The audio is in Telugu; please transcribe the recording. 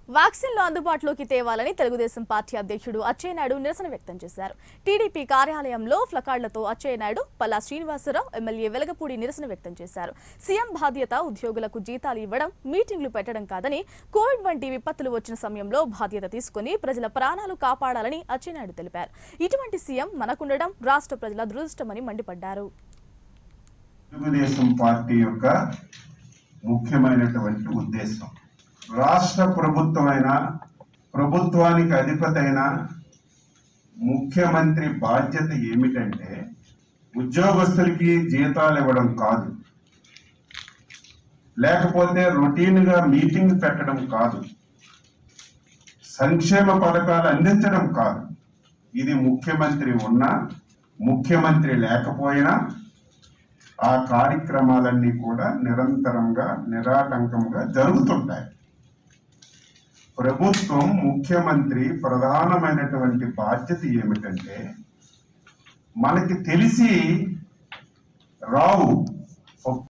వ్యాక్సిన్లు అందుబాటులోకి తేవాలని తెలుగుదేశం పార్టీ అధ్యక్షుడు అచ్చెన్నాయుడు నిరసన వ్యక్తం చేశారు టీడీపీ కార్యాలయంలో ఫ్లకార్డులతో అచ్చెన్నాయుడు పల్లా శ్రీనివాసరావు ఎమ్మెల్యే వెలగపూడి నిరసన వ్యక్తం చేశారు సీఎం బాధ్యత ఉద్యోగులకు జీతాలు ఇవ్వడం మీటింగ్లు పెట్టడం కాదని కోవిడ్ వంటి విపత్తులు వచ్చిన సమయంలో బాధ్యత తీసుకుని ప్రజల ప్రాణాలు కాపాడాలని అచ్చెన్నాయుడు తెలిపారు ఇటువంటి సీఎం మనకుండడం రాష్ట్ర ప్రజల దురదృష్టమని మండిపడ్డారు తెలుగుదేశం పార్టీ యొక్క ముఖ్యమైనటువంటి ఉద్దేశం రాష్ట్ర ప్రభుత్వమైన ప్రభుత్వానికి అధిపతి అయిన ముఖ్యమంత్రి బాధ్యత ఏమిటంటే ఉద్యోగస్తులకి జీతాలు ఇవ్వడం కాదు లేకపోతే రొటీన్గా మీటింగ్ పెట్టడం కాదు సంక్షేమ పథకాలు అందించడం కాదు ఇది ముఖ్యమంత్రి ఉన్నా ముఖ్యమంత్రి లేకపోయినా ఆ కార్యక్రమాలన్నీ కూడా నిరంతరంగా నిరాటంకంగా జరుగుతుంటాయి ప్రభుత్వం ముఖ్యమంత్రి ప్రధానమైనటువంటి బాధ్యత ఏమిటంటే మనకి తెలిసి రావు